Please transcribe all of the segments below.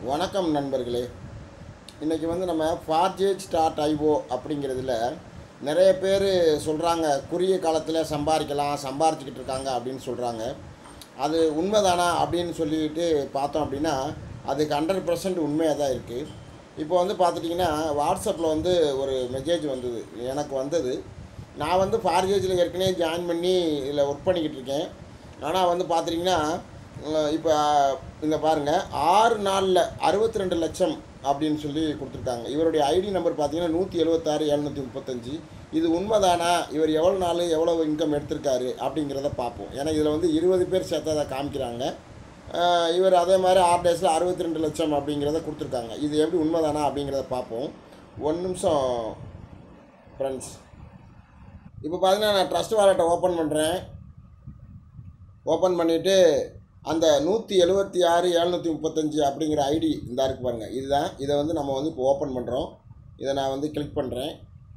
வணக்கம் நண்பர்களே இன்றைக்கி வந்து நம்ம ஃபார்ஜேஜ் ஸ்டார்ட் ஐஓ அப்படிங்கிறதுல நிறைய பேர் சொல்கிறாங்க குறுகிய காலத்தில் சம்பாதிக்கலாம் சம்பாரிச்சுக்கிட்டு இருக்காங்க அப்படின்னு சொல்கிறாங்க அது உண்மைதானா அப்படின்னு சொல்லிட்டு பார்த்தோம் அப்படின்னா அதுக்கு ஹண்ட்ரட் பர்சன்ட் உண்மையாக தான் இருக்குது இப்போ வந்து பார்த்துட்டிங்கன்னா வாட்ஸ்அப்பில் வந்து ஒரு மெசேஜ் வந்தது எனக்கு வந்தது நான் வந்து ஃபார்ஜேஜில் ஏற்கனவே ஜாயின் பண்ணி இதில் ஒர்க் பண்ணிக்கிட்டு இருக்கேன் ஆனால் வந்து பார்த்துட்டிங்கன்னா இப்போ இந்த பாருங்கள் ஆறு நாளில் அறுபத்தி ரெண்டு லட்சம் அப்படின்னு சொல்லி கொடுத்துருக்காங்க இவருடைய ஐடி நம்பர் பார்த்தீங்கன்னா நூற்றி எழுபத்தாறு எழுநூற்றி முப்பத்தஞ்சு இது உண்மைதானா இவர் எவ்வளோ நாள் எவ்வளோ இன்கம் எடுத்திருக்காரு அப்படிங்கிறத பார்ப்போம் ஏன்னா இதில் வந்து இருபது பேர் சேர்த்ததை காமிக்கிறாங்க அஹ் இவர் அதே மாதிரி ஆறு டேஸில் அறுபத்தி ரெண்டு லட்சம் அப்படிங்கிறத கொடுத்துருக்காங்க இது எப்படி உண்மைதானா அப்படிங்கிறத பார்ப்போம் ஒரு நிமிஷம் ஃப்ரெண்ட்ஸ் இப்போ பார்த்தீங்கன்னா நான் ட்ரஸ்ட் வாலெட்டை ஓப்பன் பண்ணுறேன் ஓப்பன் பண்ணிவிட்டு அந்த நூற்றி எழுபத்தி ஆறு எழுநூற்றி முப்பத்தஞ்சு அப்படிங்கிற ஐடி இந்த இருக்கு பாருங்கள் இதுதான் இதை வந்து நம்ம வந்து இப்போ ஓப்பன் பண்ணுறோம் இதை நான் வந்து கிளிக் பண்ணுறேன்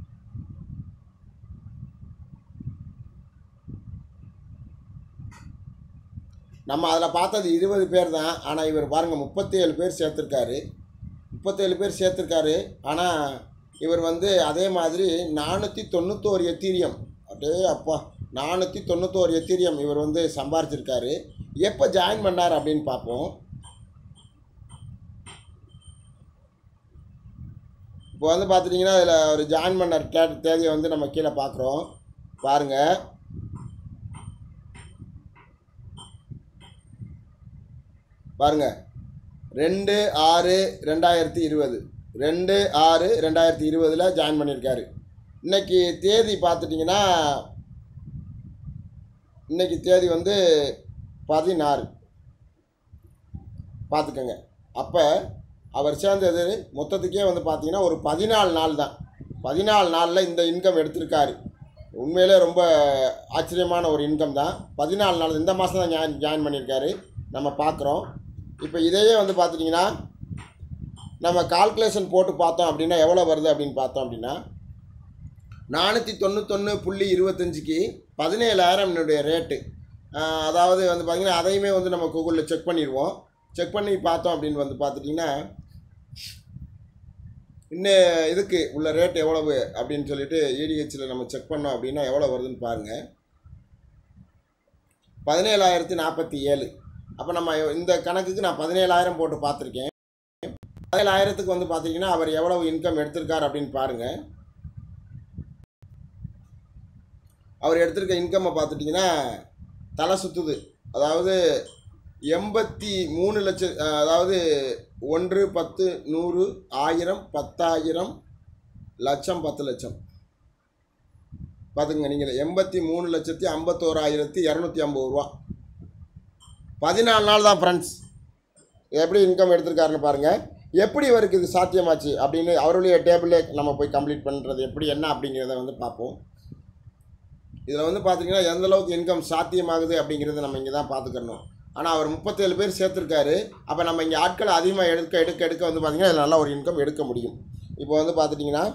நம்ம அதில் பார்த்தது இருபது பேர் தான் ஆனால் இவர் பாருங்கள் முப்பத்தேழு பேர் சேர்த்துருக்காரு முப்பத்தேழு பேர் சேர்த்துருக்காரு ஆனால் இவர் வந்து அதே மாதிரி நானூற்றி தொண்ணூத்தோரு எத்தீரியம் அப்படியே அப்பா நானூற்றி தொண்ணூத்தோரு எத்தீரியம் இவர் வந்து சம்பாரிச்சிருக்காரு எப்போ ஜாயின் பண்ணார் அப்படின்னு பார்ப்போம் இப்போ வந்து பார்த்துட்டிங்கன்னா இதில் ஒரு ஜாயின் பண்ண தே தேதியை வந்து நம்ம கீழே பார்க்குறோம் பாருங்கள் பாருங்க ரெண்டு ஆறு ரெண்டாயிரத்தி இருபது ரெண்டு ஆறு ரெண்டாயிரத்தி இருபதில் ஜாயின் பண்ணியிருக்காரு இன்னைக்கு தேதி பார்த்துட்டிங்கன்னா இன்னைக்கு தேதி வந்து பதினாறு பார்த்துக்கோங்க அப்போ அவர் சேர்ந்தது மொத்தத்துக்கே வந்து பார்த்தீங்கன்னா ஒரு பதினாலு நாள் தான் பதினாலு நாளில் இந்த இன்கம் எடுத்திருக்காரு உண்மையிலே ரொம்ப ஆச்சரியமான ஒரு இன்கம் தான் பதினாலு நாள் இந்த மாதம் தான் ஜாயின் ஜாயின் பண்ணியிருக்காரு நம்ம பார்க்குறோம் இப்போ இதையே வந்து பார்த்துட்டிங்கன்னா நம்ம கால்குலேஷன் போட்டு பார்த்தோம் அப்படின்னா எவ்வளோ வருது அப்படின்னு பார்த்தோம் அப்படின்னா நானூற்றி தொண்ணூத்தொன்று புள்ளி இருபத்தஞ்சிக்கு பதினேழாயிரம் என்னுடைய ரேட்டு அதாவது வந்து பார்த்திங்கன்னா அதையுமே வந்து நம்ம கூகுளில் செக் பண்ணிடுவோம் செக் பண்ணி பார்த்தோம் அப்படின்னு வந்து பார்த்துட்டிங்கன்னா இன்னும் இதுக்கு உள்ள ரேட் எவ்வளவு அப்படின்னு சொல்லிட்டு இடிஹெச்சில் நம்ம செக் பண்ணோம் அப்படின்னா எவ்வளோ வருதுன்னு பாருங்கள் பதினேழாயிரத்தி நாற்பத்தி ஏழு அப்போ நம்ம இந்த கணக்குக்கு நான் பதினேழாயிரம் போட்டு பார்த்துருக்கேன் பதினேழாயிரத்துக்கு வந்து பார்த்தீங்கன்னா அவர் எவ்வளவு இன்கம் எடுத்திருக்கார் அப்படின்னு பாருங்கள் அவர் எடுத்திருக்க இன்கம்மை பார்த்துட்டிங்கன்னா தலை சுற்றுது அதாவது எண்பத்தி மூணு லட்சம் அஹ், அதாவது ஒன்று பத்து நூறு ஆயிரம் பத்தாயிரம் லட்சம் பத்து லட்சம் பார்த்துங்க நீங்கள் எண்பத்தி மூணு லட்சத்தி ஐம்பத்தோராயிரத்தி இரநூத்தி ஐம்பது ரூபா பதினாலு நாள் தான் ஃப்ரெண்ட்ஸ் எப்படி இன்கம் எடுத்திருக்காருன்னு பாருங்கள் எப்படி இவருக்கு இது சாத்தியமாச்சு அப்படின்னு அவருடைய டேபிளே நம்ம போய் கம்ப்ளீட் பண்ணுறது எப்படி என்ன அப்படிங்கிறத வந்து பார்ப்போம் இதில் வந்து பார்த்தீங்கன்னா எந்த அளவுக்கு இன்கம் சாத்தியமாகுது அப்படிங்கிறத நம்ம இங்கே தான் பார்த்துக்கணும் ஆனால் அவர் முப்பத்தேழு பேர் சேர்த்துருக்காரு அப்போ நம்ம இங்கே ஆட்களை அதிகமாக எடுக்க எடுக்க எடுக்க வந்து பார்த்திங்கன்னா இதில் நல்ல ஒரு இன்கம் எடுக்க முடியும் இப்போ வந்து பார்த்துட்டிங்கன்னா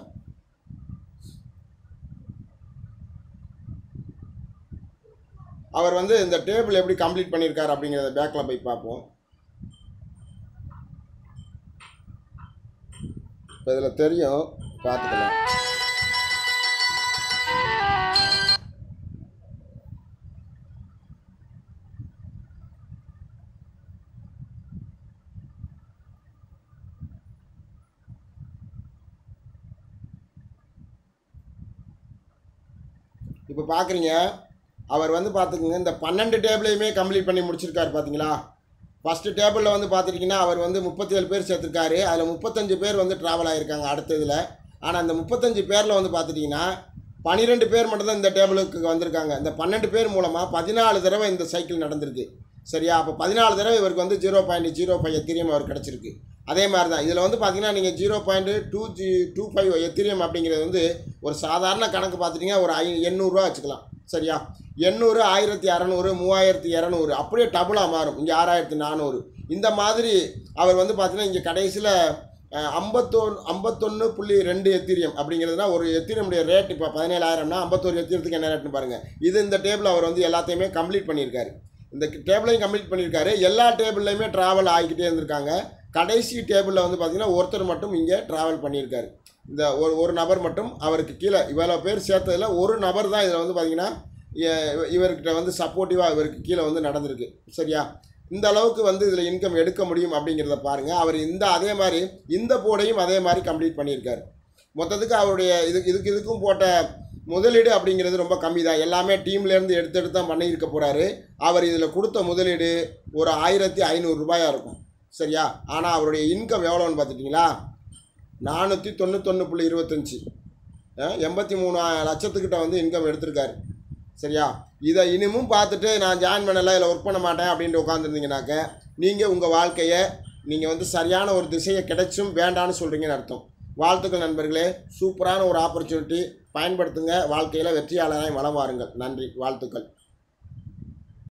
அவர் வந்து இந்த டேபிள் எப்படி கம்ப்ளீட் பண்ணியிருக்காரு அப்படிங்கிறத பேக்கில் போய் பார்ப்போம் இப்போ இதில் தெரியும் பார்த்துக்கலாம் இப்போ பார்க்குறீங்க அவர் வந்து பார்த்துக்குங்க இந்த பன்னெண்டு டேபிளையுமே கம்ப்ளீட் பண்ணி முடிச்சிருக்காரு பார்த்தீங்களா ஃபஸ்ட்டு டேபிளில் வந்து பார்த்துட்டிங்கன்னா அவர் வந்து முப்பத்தேழு பேர் சேர்த்துருக்காரு அதில் முப்பத்தஞ்சு பேர் வந்து ட்ராவல் ஆகியிருக்காங்க அடுத்த இதில் ஆனால் அந்த முப்பத்தஞ்சு பேரில் வந்து பார்த்துட்டிங்கன்னா பன்னிரெண்டு பேர் மட்டும்தான் இந்த டேபிளுக்கு வந்திருக்காங்க இந்த பன்னெண்டு பேர் மூலமாக பதினாலு தடவை இந்த சைக்கிள் நடந்திருக்கு சரியா அப்போ பதினாலு தடவை இவருக்கு வந்து zero point zero five Ethereum அவர் கிடச்சிருக்கு அதே மாதிரி தான் இதில் வந்து பார்த்தீங்கன்னா நீங்கள் zero point two G two five Ethereum அப்படிங்கிறது வந்து ஒரு சாதாரண கணக்கு பார்த்துட்டிங்கன்னா ஒரு ஐ எண்ணூறுரூவா வச்சுக்கலாம் சரியா எண்ணூறு ஆயிரத்தி அறநூறு மூவாயிரத்தி இரநூறு அப்படியே டபுளாக மாறும் இங்கே ஆறாயிரத்தி நானூறு இந்த மாதிரி அவர் வந்து பார்த்தீங்கன்னா இங்கே கடைசியில் ஐம்பத்தொன்று ஐம்பத்தொன்று புள்ளி ரெண்டு எத்திரியம் அப்படிங்கிறதுனா ஒரு எத்திரியமுடைய ரேட் இப்போ பதினேழாயிரம்னா ஐம்பத்தோரு எத்திரியத்துக்கு என்ன ரேட்னு பாருங்கள் இது இந்த டேபிள் அவர் வந்து எல்லாத்தையுமே கம்ப்ளீட் பண்ணியிருக்காரு இந்த டேபிளையும் கம்ப்ளீட் பண்ணியிருக்காரு எல்லா டேபிள்லையுமே ட்ராவல் ஆகிக்கிட்டே இருந்திருக்காங்க கடைசி டேபிளில் வந்து பார்த்திங்கன்னா ஒருத்தர் மட்டும் இங்கே ட்ராவல் பண்ணியிருக்காரு இந்த ஒரு ஒரு நபர் மட்டும் அவருக்கு கீழே இவ்வளோ பேர் சேர்த்ததில் ஒரு நபர் தான் இதில் வந்து பார்த்திங்கன்னா இ- இவர்கிட்ட வந்து சப்போர்ட்டிவாக இவருக்கு கீழே வந்து நடந்திருக்கு சரியா இந்த அளவுக்கு வந்து இதில் இன்கம் எடுக்க முடியும் அப்படிங்கிறத பாருங்கள் அவர் இந்த அதே மாதிரி இந்த போர்டையும் அதே மாதிரி கம்ப்ளீட் பண்ணியிருக்காரு மொத்தத்துக்கு அவருடைய இதுக்கு இதுக்கு இதுக்கும் போட்ட முதலீடு அப்படிங்கிறது ரொம்ப கம்மி தான் எல்லாமே டீம்லேருந்து எடுத்து எடுத்து தான் பண்ணியிருக்க போகிறாரு அவர் இதில் கொடுத்த முதலீடு ஒரு ஆயிரத்தி ஐநூறு ரூபாயாக இருக்கும் சரியா ஆனால் அவருடைய இன்கம் எவ்வளோன்னு பார்த்துட்டிங்களா நானூற்றி தொண்ணூத்தொன்று புள்ளி இருபத்தஞ்சி எண்பத்தி மூணு லட்சத்துக்கிட்ட வந்து இன்கம் எடுத்திருக்காரு சரியா இதை இனிமும் பார்த்துட்டு நான் ஜாயின் பண்ணலை இதில் ஒர்க் பண்ண மாட்டேன் அப்படின்ட்டு உட்காந்துருந்தீங்கனாக்க நீங்கள் உங்கள் வாழ்க்கையை நீங்கள் வந்து சரியான ஒரு திசையை கிடைச்சும் வேண்டான்னு சொல்கிறீங்கன்னு அர்த்தம் வாழ்த்துக்கள் நண்பர்களே சூப்பரான ஒரு ஆப்பர்ச்சுனிட்டி பயன்படுத்துங்க வாழ்க்கையில் வெற்றியாளராய் வளம் வாருங்கள் நன்றி வாழ்த்துக்கள்